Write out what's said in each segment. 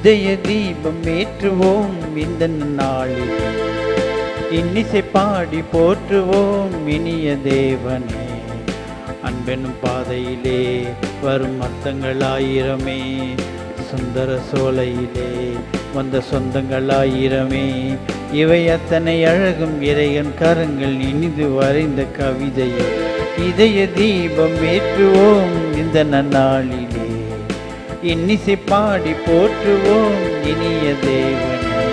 இதய தீபம் ஏற்றுவோம் இந்த நாளில் இன்னிசை பாடி போற்றுவோம் இனிய தேவனே அன்பெனும் பாதையிலே வரும் அர்த்தங்கள் ஆயிரமே சுந்தர சோலையிலே வந்த சொந்தங்கள் ஆயிரமே இவை அத்தனை அழகும் இறையன் கரங்கள் இனிது வரைந்த கவிதையை இதய தீபம் ஏற்றுவோம் இந்த நன்னாளிலே இன்னிசை பாடி போற்றுவோம் இனிய தேவனே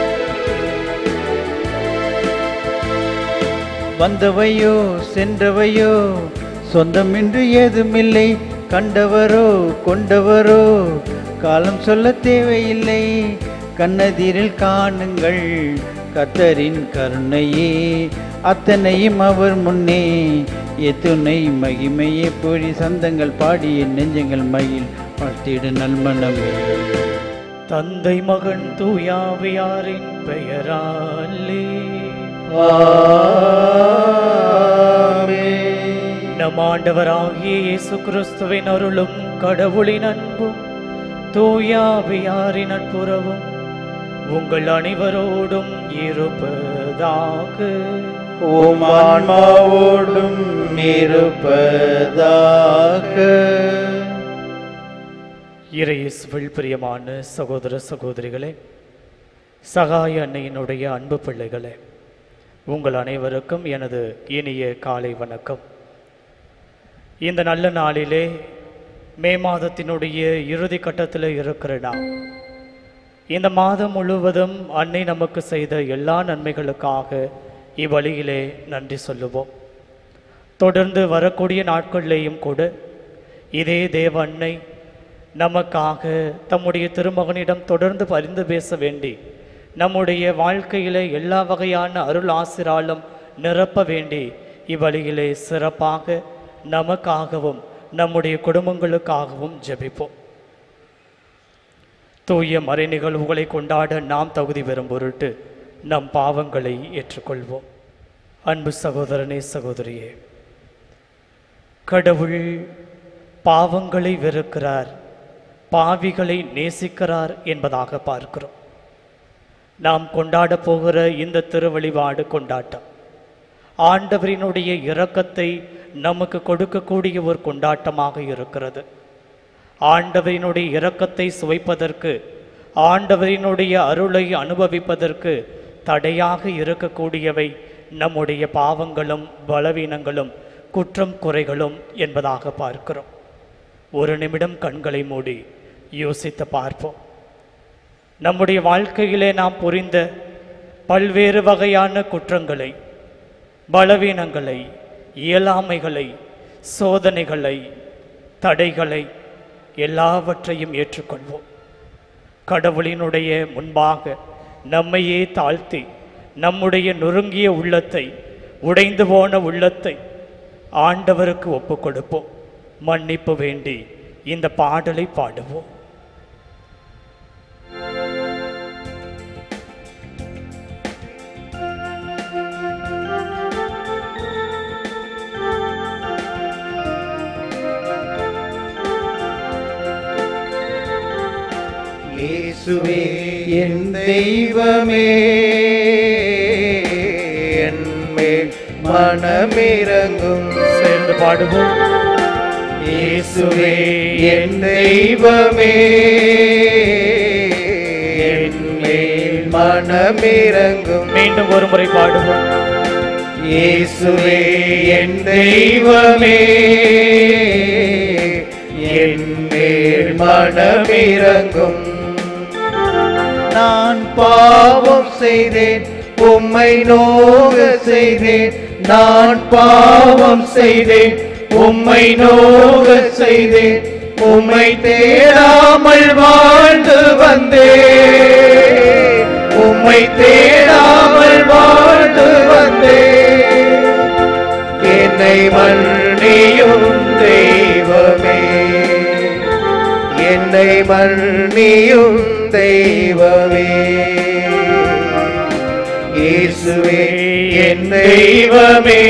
வந்தவையோ சென்றவையோ சொந்தமின்றி ஏதுமில்லை கண்டவரோ கொண்டவரோ காலம் சொல்ல தேவையில்லை கண்ணதிரில் காணுங்கள் கத்தரின் கருணையே அத்தனையும் அவர் முன்னே எத்துணை மகிமையே பொழி சந்தங்கள் பாடிய நெஞ்சங்கள் மயில் பார்த்திடு நல்மனமே தந்தை மகன் தூயாவியாரின் பெயராலே நம் ஆண்டவராகிய இயேசு கிறிஸ்துவின் அருளும் கடவுளின் அன்பும் தூயாவியாரின் நட்புறவும் உங்கள் அனைவரோடும் இருப்பதாக ஓம் ஆன்மாவோடும் இருப்பதாக இறையேசுவில் பிரியமான சகோதர சகோதரிகளே சகாய அன்னையினுடைய அன்பு பிள்ளைகளே உங்கள் அனைவருக்கும் எனது இனிய காலை வணக்கம் இந்த நல்ல நாளிலே மே மாதத்தினுடைய இறுதி கட்டத்தில் இருக்கிற நாம் இந்த மாதம் முழுவதும் அன்னை நமக்கு செய்த எல்லா நன்மைகளுக்காக இவ்வழியிலே நன்றி சொல்லுவோம் தொடர்ந்து வரக்கூடிய நாட்களிலேயும் கூட இதே தேவ அன்னை நமக்காக தம்முடைய திருமகனிடம் தொடர்ந்து பரிந்து பேச வேண்டி நம்முடைய வாழ்க்கையிலே எல்லா வகையான அருள் ஆசிராலும் நிரப்ப வேண்டி இவ்வழியிலே சிறப்பாக நமக்காகவும் நம்முடைய குடும்பங்களுக்காகவும் ஜெபிப்போம் தூய மறை நிகழ்வுகளை கொண்டாட நாம் தகுதி பெறும் பொருட்டு நம் பாவங்களை ஏற்றுக்கொள்வோம் அன்பு சகோதரனே சகோதரியே கடவுள் பாவங்களை வெறுக்கிறார் பாவிகளை நேசிக்கிறார் என்பதாக பார்க்கிறோம் நாம் கொண்டாட போகிற இந்த திருவழிபாடு கொண்டாட்டம் ஆண்டவரினுடைய இரக்கத்தை நமக்கு கொடுக்கக்கூடிய ஒரு கொண்டாட்டமாக இருக்கிறது ஆண்டவரினுடைய இரக்கத்தை சுவைப்பதற்கு ஆண்டவரினுடைய அருளை அனுபவிப்பதற்கு தடையாக இருக்கக்கூடியவை நம்முடைய பாவங்களும் பலவீனங்களும் குற்றம் குறைகளும் என்பதாக பார்க்கிறோம் ஒரு நிமிடம் கண்களை மூடி யோசித்து பார்ப்போம் நம்முடைய வாழ்க்கையிலே நாம் புரிந்த பல்வேறு வகையான குற்றங்களை பலவீனங்களை இயலாமைகளை சோதனைகளை தடைகளை எல்லாவற்றையும் ஏற்றுக்கொள்வோம் கடவுளினுடைய முன்பாக நம்மையே தாழ்த்தி நம்முடைய நொறுங்கிய உள்ளத்தை உடைந்து போன உள்ளத்தை ஆண்டவருக்கு ஒப்புக் கொடுப்போம் மன்னிப்பு வேண்டி இந்த பாடலை பாடுவோம் இயேசுவே என் தெய்வமே என்மேல் மனமிரங்கும் சேர்ந்து பாடுவோம் இயேசுவே என் தெய்வமே என்மேல் மனமிரங்கும் மீண்டும் ஒரு முறை பாடுவோம் இயேசுவே என் தெய்வமே என்மேல் மனமிரங்கும் நான் பாவம் செய்தேன் உம்மை நோக செய்தேன் நான் பாவம் செய்தேன் உம்மை நோக செய்தேன் உம்மை தேடாமல் வாழ்ந்து வந்தேன் உம்மை தேடாமல் வாழ்ந்து வந்தேன் என்னை மன்னியும் தெய்வமே என்னை மன்னியும் தெய்வமே இயேசுவே என் தெய்வமே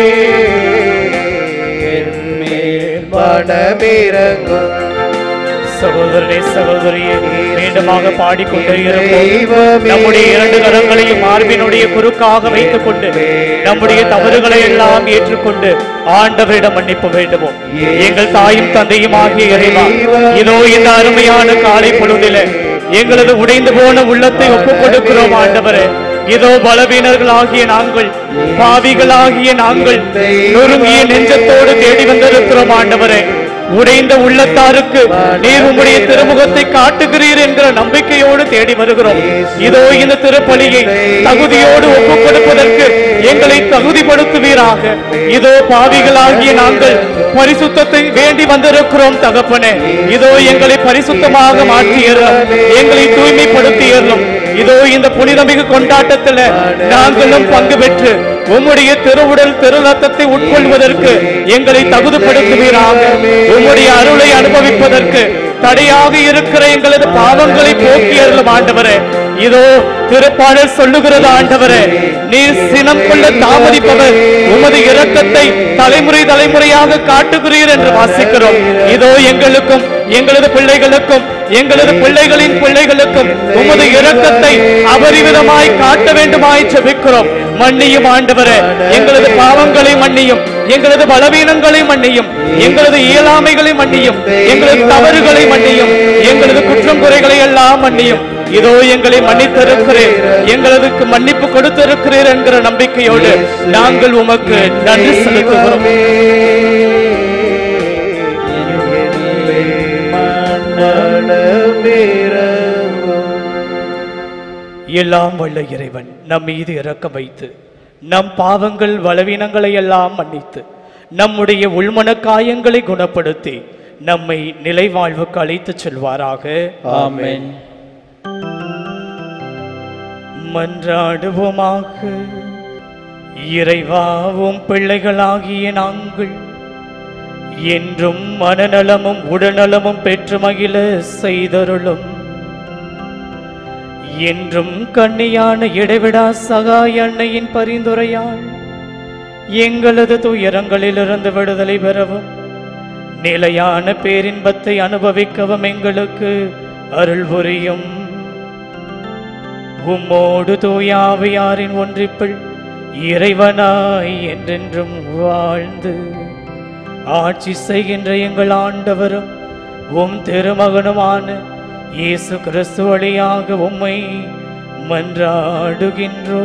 என் மேல் மனமிரங்கும் சகோதரனே சகோதரியே மீண்டுமாக பாடிக்கொண்டே இருப்போம் தெய்வமே. நம்முடைய இரண்டு கரங்களையும் மார்பினுடைய குறுக்காக வைத்துக் கொண்டு நம்முடைய தவறுகளை எல்லாம் ஏற்றுக்கொண்டு ஆண்டவரிடம் மன்னிப்பு வேண்டுவோம் எங்கள் தாயும் தந்தையும் ஆகிய இறைவா இதோ இந்த அருமையான காலை பொழுதில எங்களது உடைந்து போன உள்ளத்தை ஒப்புக் கொடுக்கிறோம் ஆண்டவரே இதோ பலவீனர்களாகிய நாங்கள் பாவிகளாகிய நாங்கள் நொறுங்கிய நெஞ்சத்தோடு தேடி வந்திருக்கிறோம் ஆண்டவரே உடைந்த உள்ளத்தாருக்கு நீர் உம்முடைய திருமுகத்தை காட்டுகிறீர் என்கிற நம்பிக்கையோடு தேடி வருகிறோம் இதோ இந்த திருப்பலியை தகுதியோடு ஒப்புக் கொடுப்பதற்கு எங்களை தகுதிப்படுத்துவீராக இதோ பாவிகளாகிய நாங்கள் பரிசுத்தத்தை வேண்டி வந்திருக்கிறோம் தகப்பனே இதோ எங்களை பரிசுத்தமாக மாற்றியறோம் எங்களை தூய்மைப்படுத்தியறோம் இதோ இந்த புனிதமிகு கொண்டாட்டத்துல நாங்களும் பங்கு பெற்று உம்முடைய திருவுடல் திருநத்தத்தை உட்கொள்வதற்கு எங்களை தகுதிப்படுத்துவீராக உம்முடைய அருளை அனுபவிப்பதற்கு தடையாக இருக்கிற எங்களது பாவங்களை போக்கி அருளும் ஆண்டவரே இதோ திருப்பாடல் சொல்லுகிறது ஆண்டவரே நீர் சினம் கொள்ள தாமதிப்பவர் உமது இரக்கத்தை தலைமுறை தலைமுறையாக காட்டுகிறீர் என்று வாசிக்கிறோம் இதோ எங்களுக்கும் எங்களது பிள்ளைகளுக்கும் எங்களது பிள்ளைகளின் பிள்ளைகளுக்கும் உமது இரக்கத்தை அபரிவிதமாய் காட்ட வேண்டுமாய் ஜெபிக்கிறோம் மன்னியும் ஆண்டவரே எங்களது பாவங்களை மன்னியும் எங்களது பலவீனங்களை மன்னியும் எங்களது இயலாமைகளை மன்னியும் எங்களது தவறுகளை மன்னியும் எங்களது குற்றம் குறைகளை எல்லாம் மன்னியும் இதோ எங்களை மன்னித்திருக்கிறேன் எங்களுக்கு மன்னிப்பு கொடுத்திருக்கிறீர் என்கிற நம்பிக்கையோடு நாங்கள் உமக்கு நன்றி செலுத்துகிறோம் எல்லாம் வல்ல இறைவன் நம் மீது இரக்கம் வைத்து நம் பாவங்கள் பலவீனங்களை எல்லாம் மன்னித்து நம்முடைய உள்மன காயங்களை குணப்படுத்தி நம்மை நிலைவாழ்வுக்கு அழைத்துச் செல்வாராக ஆமென் மன்றாடுவோமாக இறைவாவும் பிள்ளைகளாகிய நாங்கள் என்றும் மனநலமும் உடல்நலமும் பெற்று மகிழ செய்தருளும் என்றும் கண்ணியான இடைவிடா சகாய அன்னையின் பரிந்துரையால் எங்களது துயரங்களிலிருந்து விடுதலை பெறவும் நிலையான பேரின்பத்தை அனுபவிக்கவும் எங்களுக்கு அருள் புரியும் உம்மோடு தூயாவியாரின் ஒன்றிப்பில் இறைவனாய் என்றென்றும் வாழ்ந்து ஆட்சி செய்கின்ற எங்கள் ஆண்டவரும் உம் திருமகனுமான இயேசு கிறிஸ்து வழியாக உம்மை மன்றாடுகின்றோ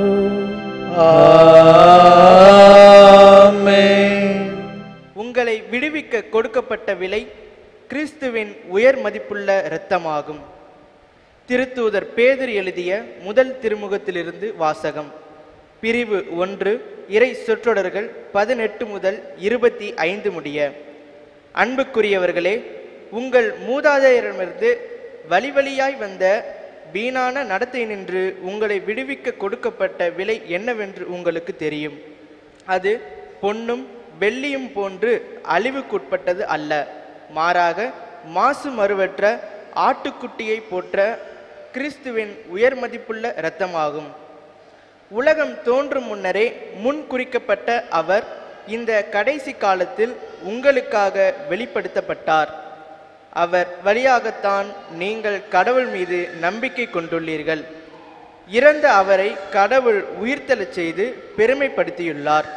உங்களை விடுவிக்க கொடுக்கப்பட்ட விலை கிறிஸ்துவின் உயர் மதிப்புள்ள இரத்தமாகும் திருத்தூதர் பேதுரு எழுதிய முதல் திருமுகத்திலிருந்து வாசகம் பிரிவு ஒன்று இறை சொற்றொடர்கள் பதினெட்டு முதல் இருபத்தி ஐந்து முடிய அன்புக்குரியவர்களே உங்கள் மூதாதையரிடமிருந்து வழி வழியாய் வந்த வீணான நடத்தை நின்று உங்களை விடுவிக்க கொடுக்கப்பட்ட விலை என்னவென்று உங்களுக்கு தெரியும் அது பொன்னும் வெள்ளியும் போன்று அழிவுக்குட்பட்டது அல்ல மாறாக மாசு மறுவற்ற ஆட்டுக்குட்டியை போற்ற கிறிஸ்துவின் உயர் மதிப்புள்ள இரத்தமாகும் உலகம் தோன்றும் முன்னரே முன் குறிக்கப்பட்ட அவர் இந்த கடைசி காலத்தில் உங்களுக்காக வெளிப்படுத்தப்பட்டார் அவர் வழியாகத்தான் நீங்கள் கடவுள் மீது நம்பிக்கை கொண்டுள்ளீர்கள் இறந்த அவரை கடவுள் உயிர்த்தெழச் செய்து பெருமைப்படுத்தியுள்ளார்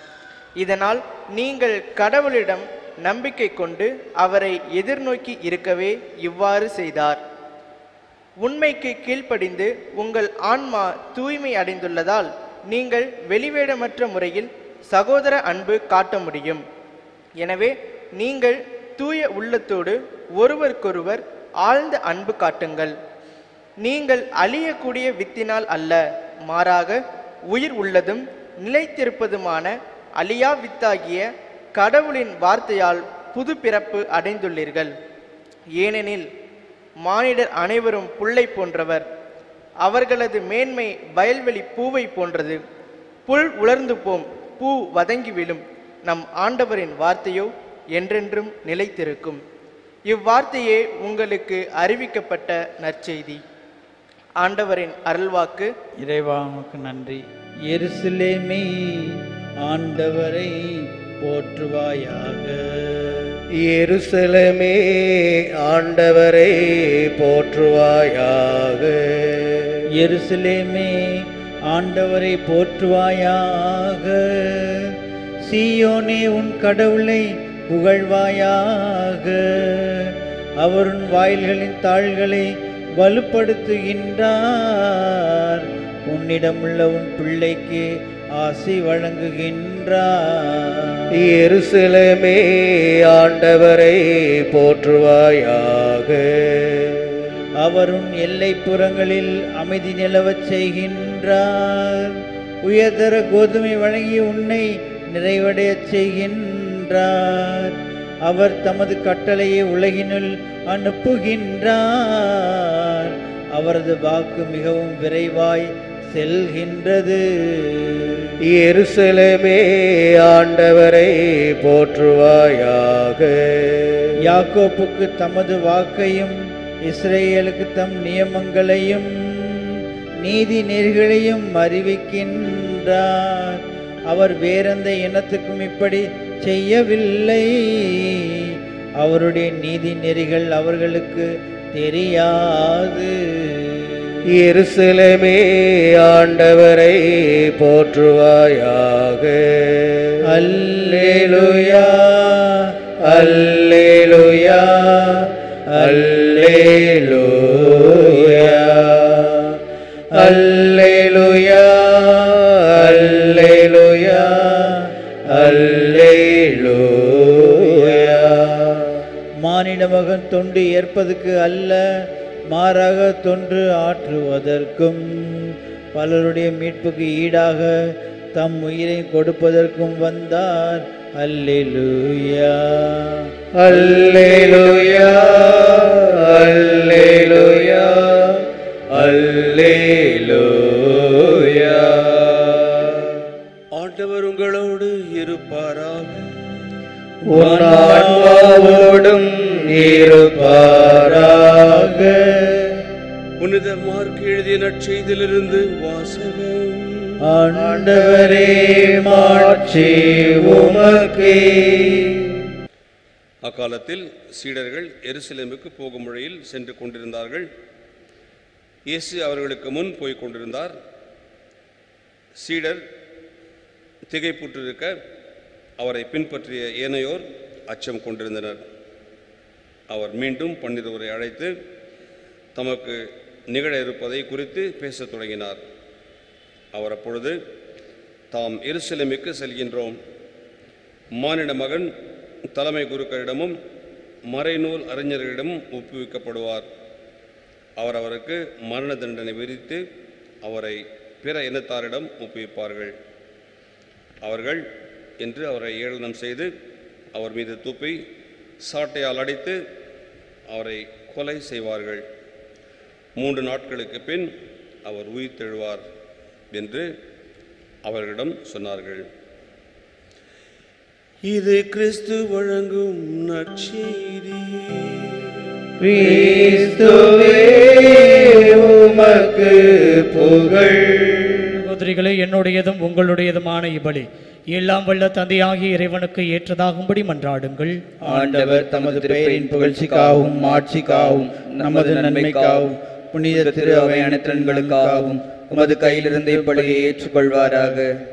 இதனால் நீங்கள் கடவுளிடம் நம்பிக்கை கொண்டு அவரை எதிர்நோக்கி இருக்கவே இவ்வாறு செய்தார் உண்மைக்கு கீழ்ப்படிந்து உங்கள் ஆன்மா தூய்மை அடைந்துள்ளதால் நீங்கள் வெளிவேடமற்ற முறையில் சகோதர அன்பு காட்ட முடியும் எனவே நீங்கள் தூய உள்ளத்தோடு ஒருவருக்கொருவர் ஆழ்ந்த அன்பு காட்டுங்கள் நீங்கள் அழியக்கூடிய வித்தினால் அல்ல மாறாக உயிர் உள்ளதும் நிலைத்திருப்பதுமான அழியா வித்தாகிய கடவுளின் வார்த்தையால் புது பிறப்பு அடைந்துள்ளீர்கள் ஏனெனில் மானிடர் அனைவரும் புல்லை போன்றவர் அவர்களது மேன்மை வயல்வெளி பூவை போன்றது புல் உலர்ந்து போம் பூ வதங்கி விழும் நம் ஆண்டவரின் வார்த்தையோ என்றென்றும் நிலைத்திருக்கும் இவ்வார்த்தையே உங்களுக்கு அறிவிக்கப்பட்ட நற்செய்தி ஆண்டவரின் அருள்வாக்கு இறைவா உமக்கு நன்றி எருசலேமே ஆண்டவரை போற்றுவாயாக எருசலமே ஆண்டவரை போற்றுவாயாக எருசலேமே ஆண்டவரை போற்றுவாயாக சீயோனே உன் கடவுளை புகழ்வாயாக அவர் உன் வாயில்களின் தாள்களை வலுப்படுத்துகின்றார் உன்னிடமுள்ள உன் பிள்ளைக்கு ஆசி வழங்குகின்றார் எருசலமே ஆண்டவரை போற்றுவாயாக அவர் உன் எல்லைப்புறங்களில் அமைதி நிலவச் செய்கின்றார் உயர்தர கோதுமை வழங்கி உன்னை நிறைவடையச் செய்கின்றார் அவர் தமது கட்டளையை உலகினுள் அனுப்புகின்றார் அவரது வாக்கு மிகவும் விரைவாய் செல்கின்றது எருசலமே ஆண்டவரை போற்றுவாயாக யாக்கோப்புக்கு தமது வாக்கையும் இஸ்ரேலுக்கு தம் நியமங்களையும் நீதி நெறிகளையும் அறிவிக்கின்றார் அவர் வேறெந்த இனத்துக்கும் இப்படி செய்யவில்லை அவருடைய நீதி நெறிகள் அவர்களுக்கு தெரியாது எருசலமே ஆண்டவரை போற்றுவாயாக அல்லேலூயா அல்லேலூயா அல்லேலூயா அல்லேலூயா அல்லேலூயா அல்லேலூயா மானிட மகன் தொண்டு ஏற்பதற்கு அல்ல மாறாக தொன்று ஆற்றுவதற்கும் பலருடைய மீட்புக்கு ஈடாக தம் உயிரை கொடுப்பதற்கும் வந்தார் அல்லேலூயா அல்லேலூயா அல்லேலூயா அல்லேலூயா ஆண்டவர் உங்களோடு இருப்பாராக உன் ஆன்மாவோடும் இருப்பாராக புனித மார்க் எழுதிய நற்செய்தியிலிருந்து வாசகம் ஆண்டவரே மாட்சி உமக்கே அக்காலத்தில் சீடர்கள் எருசலேமுக்கு போகும் வழியில் சென்று கொண்டிருந்தார்கள் இயேசு அவர்களுக்கு முன் போய் கொண்டிருந்தார் சீடர் திகைப்புற்றிருக்க அவரை பின்பற்றிய ஏனையோர் அச்சம் கொண்டிருந்தனர் அவர் மீண்டும் பன்னிருவரை அழைத்து தமக்கு நிகழ இருப்பதை குறித்து பேசத் தொடங்கினார் அவர் அப்பொழுது தாம் எருசலேமுக்கு செல்கின்றோம் மானிட மகன் தலைமை குருக்களிடமும் மறைநூல் அறிஞர்களிடமும் ஒப்புவிக்கப்படுவார் அவர் அவருக்கு மரண தண்டனை விதித்து அவரை பிற இனத்தாரிடம் ஒப்புவிப்பார்கள் அவர்கள் என்று அவரை ஏளனம் செய்து அவர் மீது துப்பி சாட்டையால் அடித்து அவரை கொலை செய்வார்கள் மூன்று நாட்களுக்கு பின் அவர் உயிர்த்தெழுவார் என்று அவர்களிடம் சொன்னார்கள் இது கிறிஸ்து வழங்கும் நற்செய்தி கிறிஸ்துவே உமக்கு புகழ் சகோதரிகளே என்னுடையதும் உங்களுடையதுமான இபலி எல்லாம் வல்ல தந்தையாகிய இறைவனுக்கு ஏற்றதாகும்படி மன்றாடுங்கள் ஆண்டவர் தமது பெயரின் புகழ்ச்சிக்காகவும் ஆட்சிக்காகவும் நமது நன்மைக்காகவும் புனித திரு அவை அனைத்தன்களுக்காகவும் உமது கையிலிருந்து இப்படியை ஏற்றுக்கொள்வாராக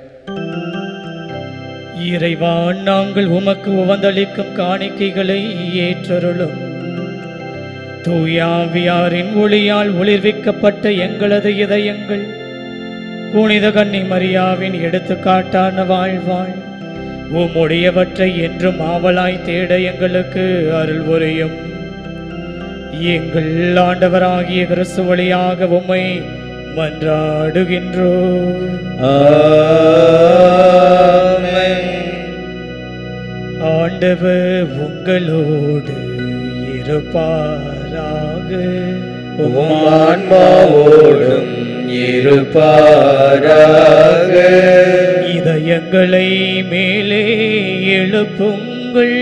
இறைவா நாங்கள் உமக்கு உவந்தளிக்கும் காணிக்கைகளை ஏற்றருளும் தூயாவியாரின் ஒளியால் ஒளிர்விக்கப்பட்ட எங்களது இதயங்கள் புனித கன்னி மரியாவின் எடுத்துக்காட்டான வாழ்வாள் உம்முடையவற்றை என்றும் ஆவலாய் தேட எங்களுக்கு அருள் புரியும் எங்கள் ஆண்டவராகிய கிறிஸ்து வழியாக உம்மை மன்றாடுகின்றோம் ஆண்டவர் உங்களோடு இருப்பாராக உமான்மாவோடும் இருப்பாராக இதயங்களை மேலே எழுப்புங்கள்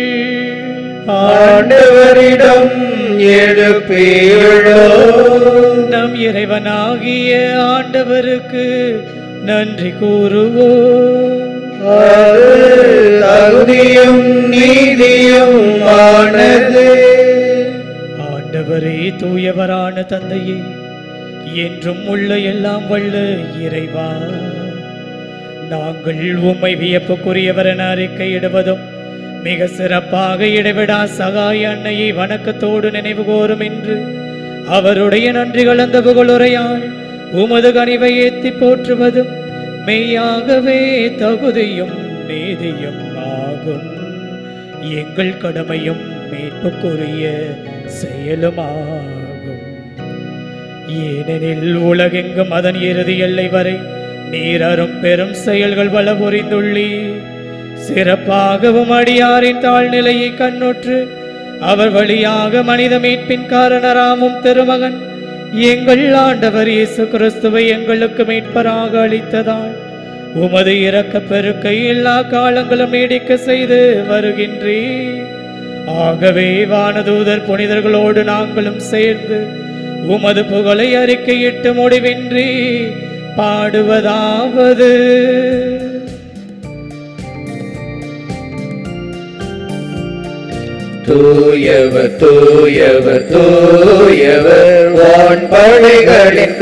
ஆண்டவரிடம் எழுப்பியுள்ளோ நம் இறைவனாகிய ஆண்டவருக்கு நன்றி கூறுவோம் அது தகுதியும் நீதியும் ஆனது ஆண்டவரே தூயவரான தந்தையே என்றும் உள்ள எல்லாம் வல்ல இறைவா நாங்கள் உம்மை வியப்புக்குரியவர் என அறிக்கையிடுவதும் மிக சிறப்பாக இடைவிடா சகாய அன்னையை வணக்கத்தோடு நினைவு கூறும் என்று அவருடைய நன்றி கலந்த புகழுரையால் உமது கனிவை ஏத்தி போற்றுவதும் மெய்யாகவே தகுதியும் நீதியும் ஆகும் எங்கள் கடமையும் மீட்புக்குரிய செயலுமாகும் ஏனெனில் உலகெங்கும் அதன் இறுதி எல்லை வரை நீர் அரும் பெரும் செயல்கள் பல புரிந்துள்ளி சிறப்பாகவும் அடியாரின் தாழ்நிலையை கண்ணுற்று அவர் வழியாக மனித மீட்பின் காரணராமும் திருமகன் எங்கள் ஆண்டவர் இயேசு கிறிஸ்துவை எங்களுக்கு மீட்பராக அளித்ததால் உமது இரக்க பெருக்கை எல்லா காலங்களும் நீடிக்க செய்து வருகின்றே ஆகவே வானதூதர் புனிதர்களோடு நாங்களும் சேர்ந்து உமது புகழை அறிக்கையிட்டு முடிவின்றி பாடுவதாவது தூயவர் தூயவர் தூயவர் வான்படைகளின்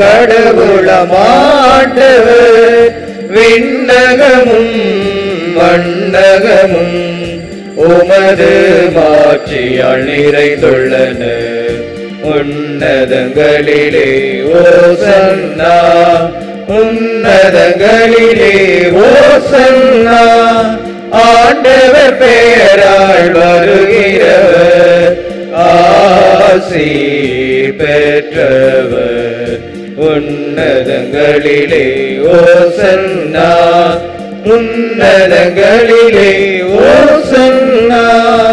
கடவுளமாண்டவர் விண்ணகமும் மண்ணகமும் உமது மாட்சியால் நிறைந்துள்ளன உன்னதங்களிலே ஓசன்னா உன்னதங்களிலே ஓசன்னா ஆண்டவர் பெயரால் வருகிறவர் ஆசி பெற்றவர் உன்னதங்களிலே ஓசன்னா உன்னதங்களிலே ஓசன்னா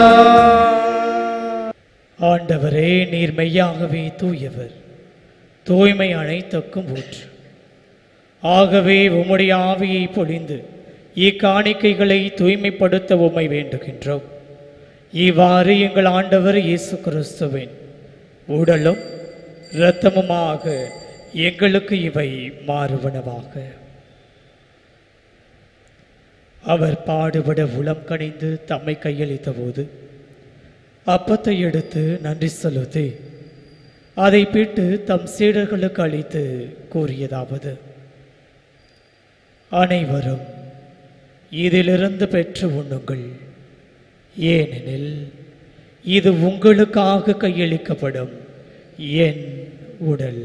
ஆண்டவரே நீர் மெய்யாகவே தூயவர் தூய்மை அனைத்துக்கும் ஊற்று ஆகவே உம்முடைய ஆவியை பொழிந்து இக்காணிக்கைகளை தூய்மைப்படுத்த உம்மை வேண்டுகின்றோம் இவ்வாறு எங்கள் ஆண்டவர் இயேசு கிறிஸ்துவின் உடலும் இரத்தமுமாக எங்களுக்கு இவை மாறுவனவாக அவர் பாடுபட உளம் கணிந்து தம்மை கையளித்த போது அப்பத்தை எடுத்து நன்றி செலுத்தி அதை பிட்டு தம் சீடர்களுக்கு அளித்து கூறியதாவது அனைவரும் இதிலிருந்து பெற்று உண்ணுங்கள் ஏனெனில் இது உங்களுக்காக கையளிக்கப்படும் என் உடல்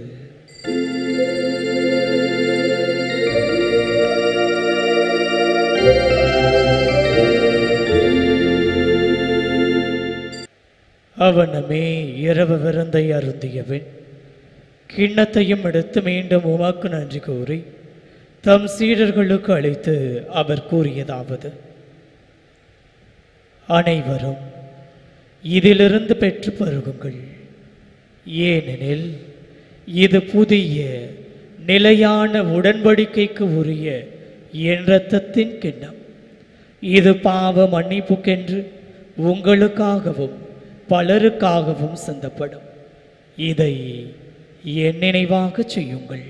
அவனமே இரவு விருந்தை அருந்தியவன் கிண்ணத்தையும் எடுத்து மீண்டும் உமக்கு நன்றி கூறி தம் சீடர்களுக்கு அழைத்து அவர் கூறியதாவது அனைவரும் இதிலிருந்து பெற்று பருகுங்கள் ஏனெனில் இது புதிய நிலையான உடன்படிக்கைக்கு உரிய என் இரத்தத்தின் கிண்ணம் இது பாவ மன்னிப்புக்கென்று உங்களுக்காகவும் பலருக்காகவும் சிந்தப்படும் இதை என் நினைவாக செய்யுங்கள்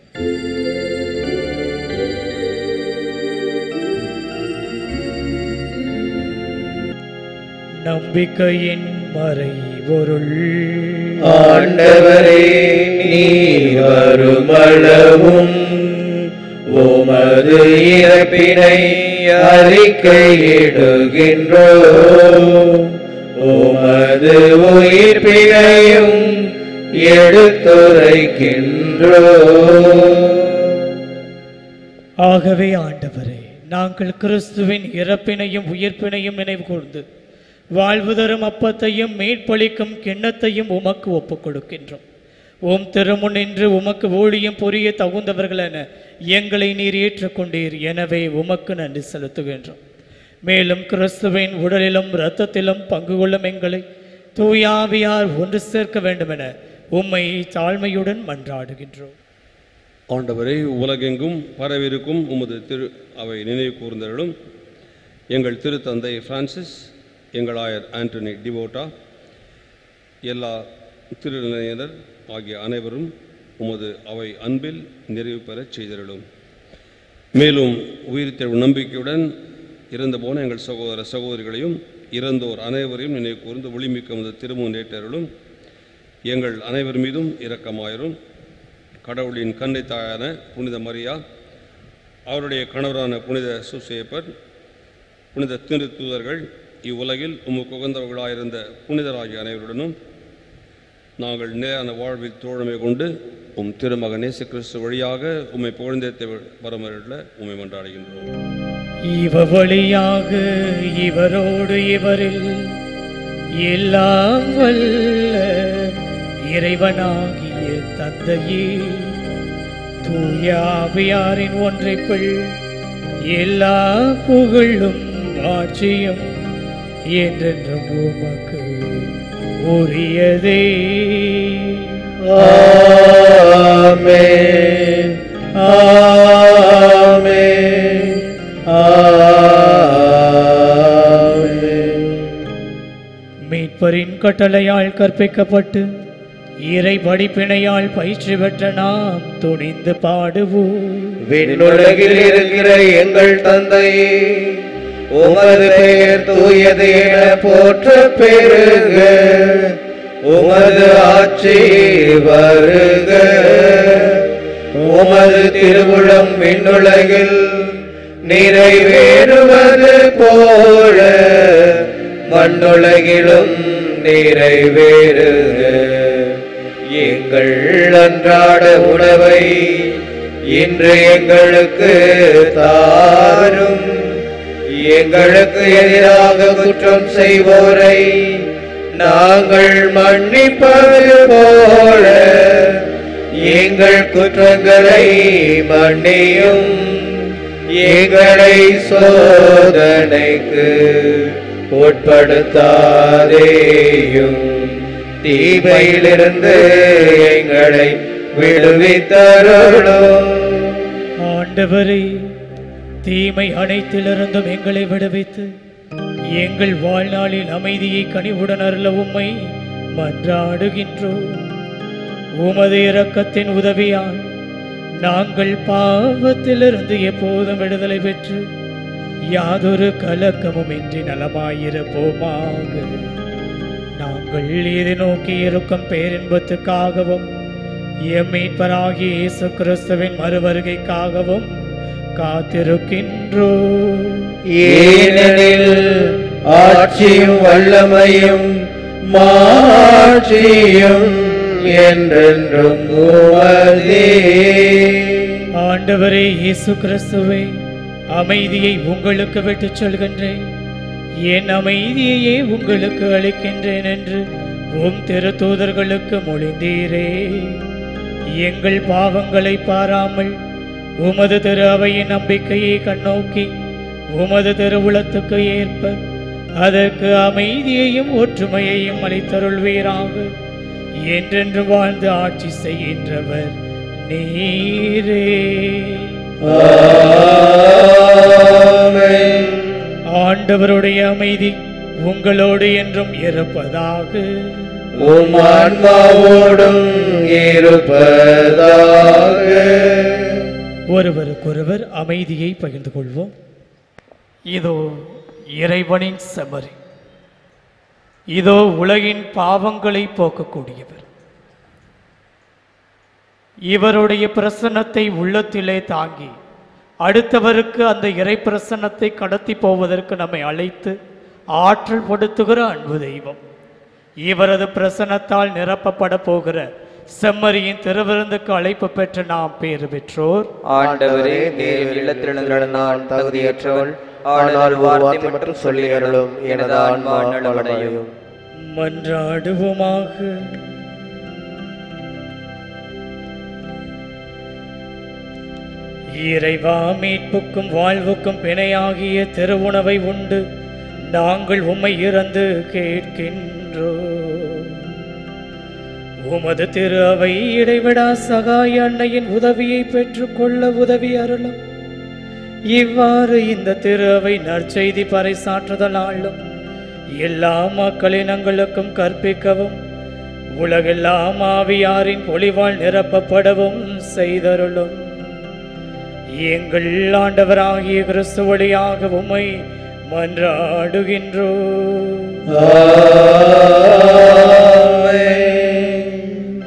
நம்பிக்கையின் மறை பொருள் ஆண்டவரே நீர் வருமளவும் உமது இறப்பினை அறிக்கையிடுகின்றோ உமது உயிர்ப்பினையும் எடுத்துரைக்கின்றோ ஆகவே ஆண்டவரே நாங்கள் கிறிஸ்துவின் இறப்பினையும் உயிர்ப்பினையும் நினைவு கூர்ந்து வாழ்வு தரும் அப்பத்தையும் மீட்பளிக்கும் கிண்ணத்தையும் உமக்கு ஒப்புக் கொடுக்கின்றோம் உம் திருமுன் நின்று உமக்கு ஊழியம் புரிய தகுந்தவர்கள் என எங்களை நீர் ஏற்றுக்கொண்டீர் எனவே உமக்கு நன்றி செலுத்துகின்றோம் மேலும் கிறிஸ்துவின் உடலிலும் இரத்தத்திலும் பங்கு கொள்ளும் எங்களை தூயாவியார் ஒன்று சேர்க்க வேண்டுமென உம்மை தாழ்மையுடன் மன்றாடுகின்றோம் ஆண்டவரே உலகெங்கும் பரவிருக்கும் உமது திரு அவை நினைவு கூர்ந்தருளும் எங்கள் திருத்தந்தை பிரான்சிஸ் எங்கள் ஆயர் ஆண்டனி டிவோட்டா எல்லா திருநிலையினர் ஆகிய அனைவரும் உமது அவை அன்பில் நிறைவு பெறச் செய்தருளும் மேலும் உயிர்த்தெழு நம்பிக்கையுடன் இறந்து போன எங்கள் சகோதர சகோதரிகளையும் இறந்தோர் அனைவரையும் நினைவு கூர்ந்து ஒளிமிக்க அந்த திருமுன் நேற்றருளும் எங்கள் அனைவர் மீதும் இரக்கமாயிரும் கடவுளின் கன்னை தாயான புனித மரியா அவருடைய கணவரான புனித சுசேப்பர் புனித திரு தூதர்கள் இவ்வுலகில் உமக்கு உகந்தவர்களாயிருந்த புனிதராகிய அனைவருடனும் நாங்கள் நேரான வாழ்வில் தோழமை கொண்டு உம் திருமகன் இயேசு கிறிஸ்து வழியாக உம்மை புகழ்ந்தேத்த வரமருள உம்மை மன்றாடுகின்றோம் இவ வழியாக இவரோடு இவரில் எல்லாம் வல்ல இறைவனாகிய தந்தையே தூயாவியாரின் ஒன்றைக்குள் எல்லா புகழும் ஆட்சியும் என்றென்றும் உமக்கு உரியதே ஆமென் ஆமென் ஆமென் மீட்பரின் கட்டளையால் கற்பிக்கப்பட்டு இறை படிப்பினையால் பயிற்சி பெற்ற நாம் துணிந்து பாடுவோம் விண்ணுலகில் இருக்கிற எங்கள் தந்தையே உமது பெயர் தூயது என போற்ற பெருக உமது ஆட்சி வருக உமது திருவுளம் விண்ணுலகில் நிறைவேறுவது போல மண்ணுலகிலும் நிறைவேறுக எங்கள் அன்றாட உணவை இன்று எங்களுக்கு தாரும் எங்களுக்கு எதிராக குற்றம் செய்வோரை நாங்கள் மன்னிப்பது போல எங்கள் குற்றங்களை மன்னியும் எங்களை சோதனைக்கு உட்படுத்தாதேயும் தீமையிலிருந்து எங்களை விடுவித்தருளும் ஆண்டவரே தீமை அனைத்திலிருந்தும் எங்களை விடுவித்து எங்கள் வாழ்நாளில் அமைதியை கனிவுடன் அருள உம்மை மன்றாடுகின்றோம் உமது இரக்கத்தின் உதவியால் நாங்கள் பாவத்திலிருந்து எப்போதும் விடுதலை பெற்று யாதொரு கலக்கமும் இன்றி நலமாயிருப்போமாக நாங்கள் இதை நோக்கி இருக்கும் பேரின்பத்துக்காகவும் எம் மீட்பராகிய இயேசு கிறிஸ்துவின் மறுவருகைக்காகவும் காத்திருக்கின்றோம் ஏனெனில் ஆட்சியும் வல்லமையும் மாட்சியும் என்றென்றும் உமதே ஆண்டவரே இயேசு கிறிஸ்துவே அமைதியை உங்களுக்கு விட்டுச் சொல்கின்றேன் என் அமைதியையே உங்களுக்கு அளிக்கின்றேன் என்று உம் திருத்தூதர்களுக்கு மொழிந்தீரே எங்கள் பாவங்களை பாராமல் உமது திரு அவையின் நம்பிக்கையை கண்ணோக்கி உமது திருவுளத்துக்கு ஏற்ப அதற்கு அமைதியையும் ஒற்றுமையையும் அளித்தருள்வீராக என்றென்று வாழ்ந்து ஆட்சி செய்கின்றவர் நீரே ஆமென். ஆண்டவருடைய அமைதி உங்களோடு என்றும் இருப்பதாக உம் ஆன்மாவோடும் இருப்பதாக ஒருவருக்கொருவர் அமைதியை பகிர்ந்து கொள்வோம் இதோ இறைவனின் செமரி இதோ உலகின் பாவங்களை போக்கக்கூடியவர் இவருடைய பிரசன்னத்தை உள்ளத்திலே தாங்கி அடுத்தவருக்கு அந்த இறை பிரசன்னத்தை கடத்தி போவதற்கு நம்மை அழைத்து ஆற்றல் படுத்துகிற அன்பு தெய்வம் இவரது பிரசன்னத்தால் நிரப்பப்பட போகிற செம்மறியின் திருவிருந்துக்கு அழைப்பு பெற்ற நாம் பேறு பெற்றோர் ஆண்டவரே தேவ இல்லத்திலிருந்த நான் தகுதியற்றவள் ஆனால் ஒரு வார்த்தை மட்டும் சொல்லி அருளும் எனது ஆன்மா நலமடையும் மன்றாடுவோமாக இறைவா மீட்புக்கும் வாழ்வுக்கும் பிணையாகிய திருவுணவை உண்டு நாங்கள் உம்மை இறந்து கேட்கின்றோம் உமது திரு அவை இடைவிடா சகாய அன்னையின் உதவியை பெற்றுக்கொள்ள உதவி அருளும் இவ்வாறு இந்த திரு அவை நற்செய்தி பறைசாற்றுதலாலும் எல்லா மக்களினங்களுக்கும் கற்பிக்கவும் உலகெல்லாம் ஆவியாரின் பொலிவால் நிரப்பப்படவும் செய்தருளும் எங்கள் ஆண்டவராகிய கிறிஸ்து வழியாக உம்மை மன்றாடுகின்றோம்